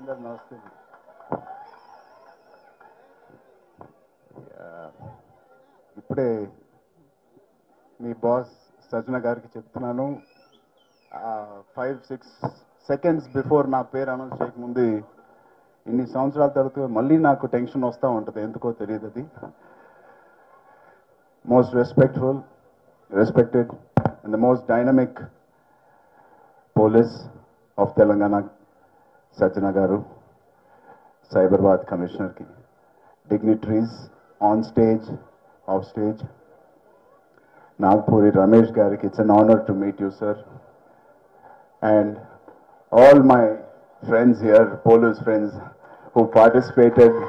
అందరు నమస్తే Yeah. ఇప్పుడే మీ బాస్ సజ్న గారికి చెప్తున్నాను ఫైవ్ సిక్స్ సెకండ్స్ బిఫోర్ నా పేరు అనౌన్స్ చేయకముందు ఇన్ని సంవత్సరాల తర్వాత మళ్ళీ నాకు టెన్షన్ వస్తూ ఉంటుంది ఎందుకో తెలియదు అది most respectful respected and the most dynamic police of Telangana Sajjana garu Cyberabad కమిషనర్కి dignitaries on stage off stage Nagpuri Ramesh గారికి it's an honour to meet you sir and all my friends here police friends who participated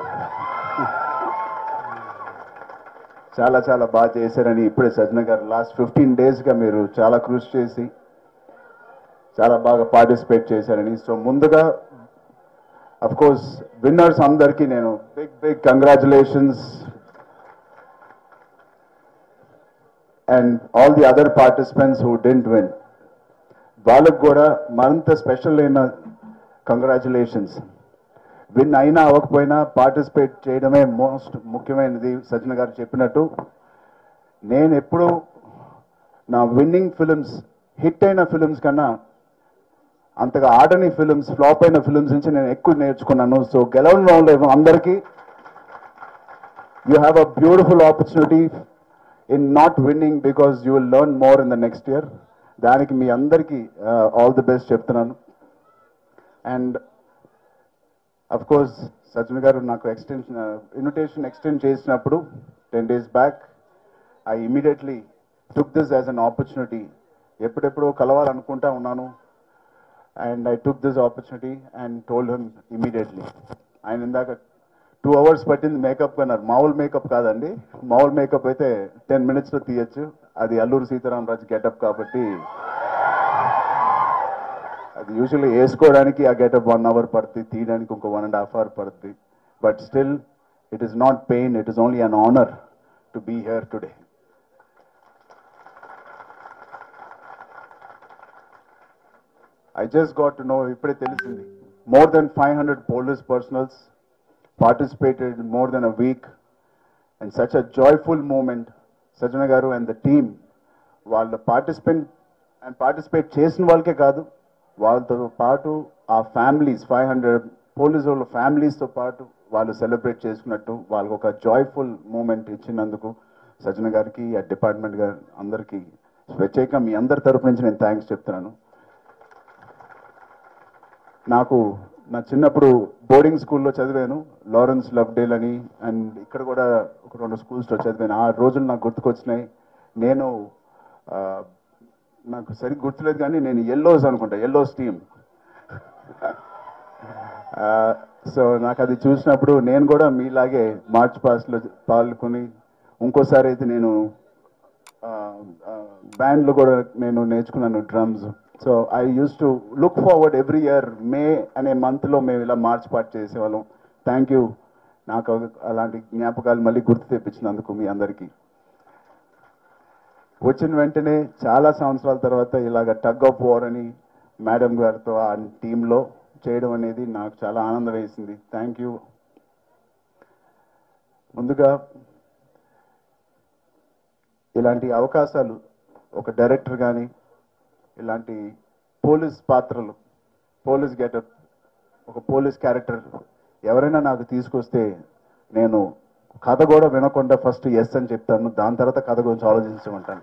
చాలా చాలా బాగా చేశారని ఇప్పుడే సజ్జన గారు లాస్ట్ ఫిఫ్టీన్ డేస్గా మీరు చాలా కృషి చేసి చాలా బాగా పార్టిసిపేట్ చేశారని సో ముందుగా అఫ్ కోర్స్ విన్నర్స్ అందరికీ నేను big big congratulations and all the other participants who didn't win వాళ్ళకు కూడా మరింత స్పెషల్ అయిన కంగ్రాచులేషన్స్ విన్ అయినా అవ్వకపోయినా పార్టిసిపేట్ చేయడమే మోస్ట్ ముఖ్యమైనది సజ్జన గారు చెప్పినట్టు నేను ఎప్పుడు నా విన్నింగ్ ఫిలిమ్స్ హిట్ అయిన ఫిలిమ్స్ కన్నా అంతగా ఆడని ఫిలిమ్స్ ఫ్లాప్ అయిన ఫిలిమ్స్ నుంచి నేను ఎక్కువ నేర్చుకున్నాను సో గెలవడంలో లేవు అందరికీ you have a beautiful opportunity in not winning because you will learn more in the next year దానికి మీ అందరికీ ఆల్ ది బెస్ట్ చెప్తున్నాను and of course Sachin garu నాకు ఎక్స్టెన్షన్ ఇన్విటేషన్ ఎక్స్టెండ్ చేసినప్పుడు ten days back I immediately took this as an opportunity ఎప్పుడెప్పుడో కలవాలనుకుంటా ఉన్నాను and I took this opportunity and told him immediately ఆయన ఇందాక టూ అవర్స్ పట్టింది మేకప్ అన్నారు మామూలు మేకప్ కాదండి మామూలు మేకప్ అయితే టెన్ మినిట్స్లో తీయచ్చు అది అల్లూరు సీతారామరాజు గెటప్ కాబట్టి అది యూజువల్లీ వేసుకోవడానికి ఆ గెటప్ వన్ అవర్ పడుతుంది తీయడానికి ఇంకో వన్ అండ్ హాఫ్ అవర్ పడుతుంది but still it is not pain it is only an honour to be here today I just got to know ఇప్పుడే తెలిసింది more than five hundred police personnels participated more than a week and such a joyful moment Sajjana garu and the team వాళ్ళ participant and participate చేసిన వాళ్ళకే కాదు వాళ్ళతో పాటు ఆ families five hundred police వాళ్ళ ఫ్యామిలీస్తో పాటు వాళ్ళు సెలబ్రేట్ చేసుకున్నట్టు వాళ్ళకు ఒక జాయ్ఫుల్ మూమెంట్ ఇచ్చినందుకు సజ్జన గారికి ఆ డిపార్ట్మెంట్ గారు అందరికీ ప్రత్యేకంగా మీ అందరి తరపు నుంచి నేను థ్యాంక్స్ చెప్తున్నాను నాకు నా చిన్నప్పుడు బోర్డింగ్ స్కూల్లో చదివాను లారెన్స్ లవ్డేల్ అని అండ్ ఇక్కడ కూడా ఒక రెండు స్కూల్స్లో చదివాను ఆ రోజులు నాకు గుర్తుకొచ్చినాయి నేను ఆ, నాకు సరిగ్గా గుర్తులేదు కానీ నేను ఎల్లోస్ అనుకుంటా ఎల్లోస్ టీమ్ సో నాకు అది చూసినప్పుడు నేను కూడా మీలాగే మార్చ్ పాస్ట్లో పాల్గొని ఇంకోసారి అయితే నేను బ్యాండ్లో కూడా నేను నేర్చుకున్నాను drums so I use to look forward every year May అనే మంత్లో మేము ఇలా మార్చ్ పార్ట్ చేసేవాళ్ళం థ్యాంక్ యూ నాకు అలాంటి జ్ఞాపకాలు మళ్ళీ గుర్తు తెప్పించినందుకు మీ అందరికీ వచ్చిన వెంటనే చాలా సంవత్సరాల తర్వాత ఇలాగ టగ్ ఆఫ్ వార్ అని మేడం గారితో ఆ టీంలో చేయడం అనేది నాకు చాలా ఆనందం వేసింది థ్యాంక్ యూ ముందుగా ఇలాంటి అవకాశాలు ఒక డైరెక్టర్ కానీ ఇలాంటి పోలీస్ పాత్రలు పోలీస్ గెటప్ ఒక పోలీస్ క్యారెక్టర్ ఎవరైనా నాకు తీసుకొస్తే నేను కథ కూడా వినకుండా ఫస్ట్ ఎస్ అని చెప్తాను దాని తర్వాత కథ గురించి ఆలోచించమంటాను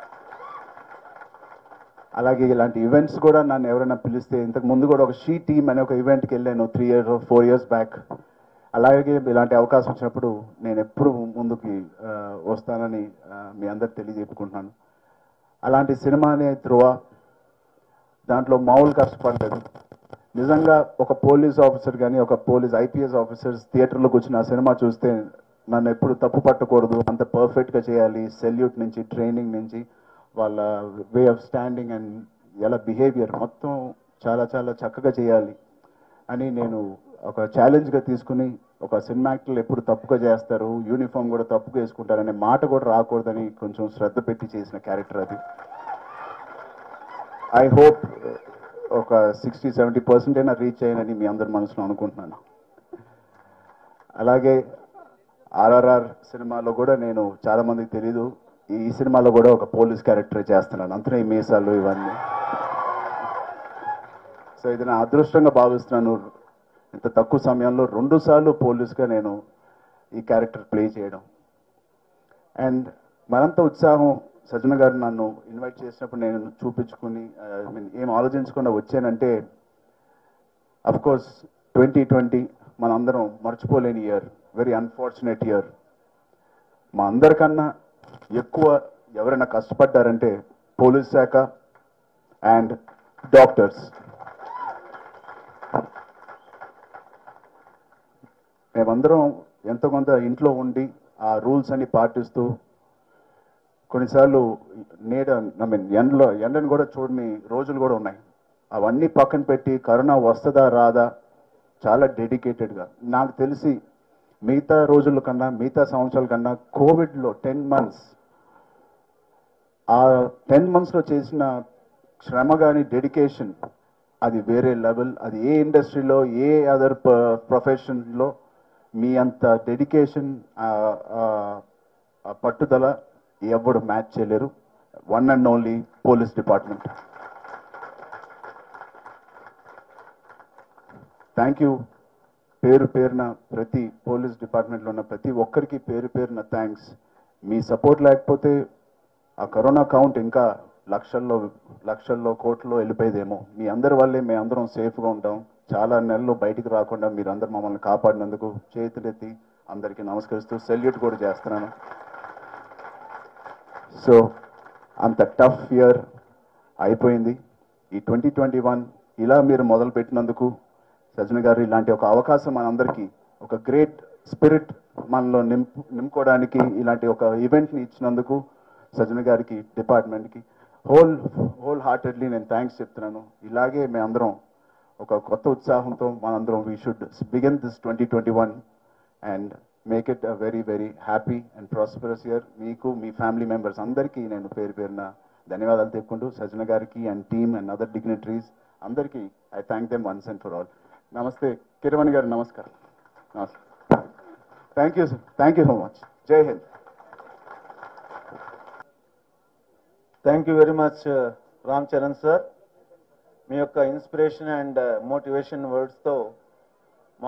అలాగే ఇలాంటి ఈవెంట్స్ కూడా నన్ను ఎవరైనా పిలిస్తే ఇంతకు ముందు కూడా ఒక షీ టీమ్ అనే ఒక ఈవెంట్కి వెళ్ళాను three years four years back అలాగే ఇలాంటి అవకాశం వచ్చినప్పుడు నేను ఎప్పుడు ముందుకి ఆ, వస్తానని ఆ, మీ అందరికి తెలియజెప్పుకుంటున్నాను అలాంటి సినిమానే ధ్రువ దాంట్లో మామూలు కష్టపడలేదు నిజంగా ఒక పోలీస్ ఆఫీసర్ కానీ ఒక పోలీస్ ఐపీఎస్ ఆఫీసర్స్ థియేటర్లో కూర్చుని ఆ సినిమా చూస్తే నన్ను ఎప్పుడు తప్పు పట్టకూడదు అంత పర్ఫెక్ట్గా చేయాలి సెల్యూట్ నుంచి ట్రైనింగ్ నుంచి వాళ్ళ వే ఆఫ్ స్టాండింగ్ అండ్ ఎలా బిహేవియర్ మొత్తం చాలా చాలా చక్కగా చేయాలి అని నేను ఒక ఛాలెంజ్గా తీసుకుని ఒక సినిమా యాక్టర్లు ఎప్పుడు తప్పుగా చేస్తారు యూనిఫామ్ కూడా తప్పుగా వేసుకుంటారనే మాట కూడా రాకూడదని కొంచెం శ్రద్ధ పెట్టి చేసిన క్యారెక్టర్ అది ఐ హోప్ ఒక సిక్స్టీ సెవెంటీ పర్సెంట్ అయినా రీచ్ అయ్యానని మీ అందరి మనసులో అనుకుంటున్నాను అలాగే ఆర్ఆర్ఆర్ సినిమాలో కూడా నేను చాలా మందికి తెలీదు ఈ సినిమాలో కూడా ఒక పోలీస్ క్యారెక్టర్ చేస్తున్నాను అంతనే ఈ మీసాలు ఇవన్నీ సో ఇది నా అదృష్టంగా భావిస్తున్నాను ఇంత తక్కువ సమయంలో రెండు సార్లు పోలీస్గా నేను ఈ క్యారెక్టర్ ప్లే చేయడం అండ్ మరంత ఉత్సాహం సజ్జన గారు నన్ను ఇన్వైట్ చేసినప్పుడు నేను చూపించుకుని ఐ మీన్ ఏం ఆలోచించకుండా వచ్చానంటే అఫ్ కోర్స్ ట్వంటీ ట్వంటీ మనందరం మర్చిపోలేని ఇయర్ వెరీ అన్ఫార్చునేట్ ఇయర్ మా అందరికన్నా ఎక్కువ ఎవరైనా కష్టపడ్డారంటే పోలీస్ శాఖ అండ్ డాక్టర్స్ మేమందరం ఎంతో కొంత ఇంట్లో ఉండి ఆ రూల్స్ అన్ని పాటిస్తూ కొన్నిసార్లు నీడ ఐ మీన్ ఎండలో ఎండను కూడా చూడని రోజులు కూడా ఉన్నాయి అవన్నీ పక్కన పెట్టి కరోనా వస్తుందా రాదా చాలా డెడికేటెడ్గా నాకు తెలిసి మిగతా రోజుల కన్నా మిగతా సంవత్సరాల కన్నా కోవిడ్లో టెన్ మంత్స్ ఆ టెన్ మంత్స్లో చేసిన శ్రమ కానీ డెడికేషన్ అది వేరే లెవెల్ అది ఏ ఇండస్ట్రీలో ఏ అదర్ ప్రొఫెషన్లో మీ అంత డెడికేషన్ పట్టుదల ఎవడు మ్యాచ్ చేయలేరు one and only police department thank you పేరు పేరున ప్రతి పోలీస్ డిపార్ట్మెంట్లో ఉన్న ప్రతి ఒక్కరికి పేరు పేరున థ్యాంక్స్ మీ సపోర్ట్ లేకపోతే ఆ కరోనా కౌంట్ ఇంకా లక్షల్లో లక్షల్లో కోట్లలో వెళ్ళిపోయేదేమో మీ అందరి వల్లే మేము అందరం సేఫ్గా ఉంటాం చాలా నెలలు బయటికి రాకుండా మీరందరూ మమ్మల్ని కాపాడినందుకు చేతులెత్తి అందరికీ నమస్కరిస్తూ సెల్యూట్ కూడా చేస్తున్నాను సో అంత టఫ్ ఇయర్ అయిపోయింది ఈ ట్వంటీ ట్వంటీ వన్ ఇలా మీరు మొదలు పెట్టినందుకు సజ్జన గారు ఇలాంటి ఒక అవకాశం మనందరికీ ఒక గ్రేట్ స్పిరిట్ మనలో నింపు నింపుకోవడానికి ఇలాంటి ఒక ఈవెంట్ని ఇచ్చినందుకు సజ్జన గారికి డిపార్ట్మెంట్కి హోల్ హోల్ హార్టెడ్లీ నేను థ్యాంక్స్ చెప్తున్నాను ఇలాగే మేమందరం ఒక కొత్త ఉత్సాహంతో మనందరం we should begin this twenty twenty one and make it a very very happy and prosperous year మీకు మీ ఫ్యామిలీ మెంబర్స్ అందరికీ నేను పేరు పేరున ధన్యవాదాలు చెప్పుకుంటూ సజ్జన గారికి and team and other dignitaries అందరికీ I thank them once and for all నమస్తే కిరవణి గారు నమస్కారం నమస్తే thank you sir thank you so much జై హింద్ thank you very much Ram Charan sir మీ యొక్క ఇన్స్పిరేషన్ అండ్ మోటివేషన్ వర్డ్స్తో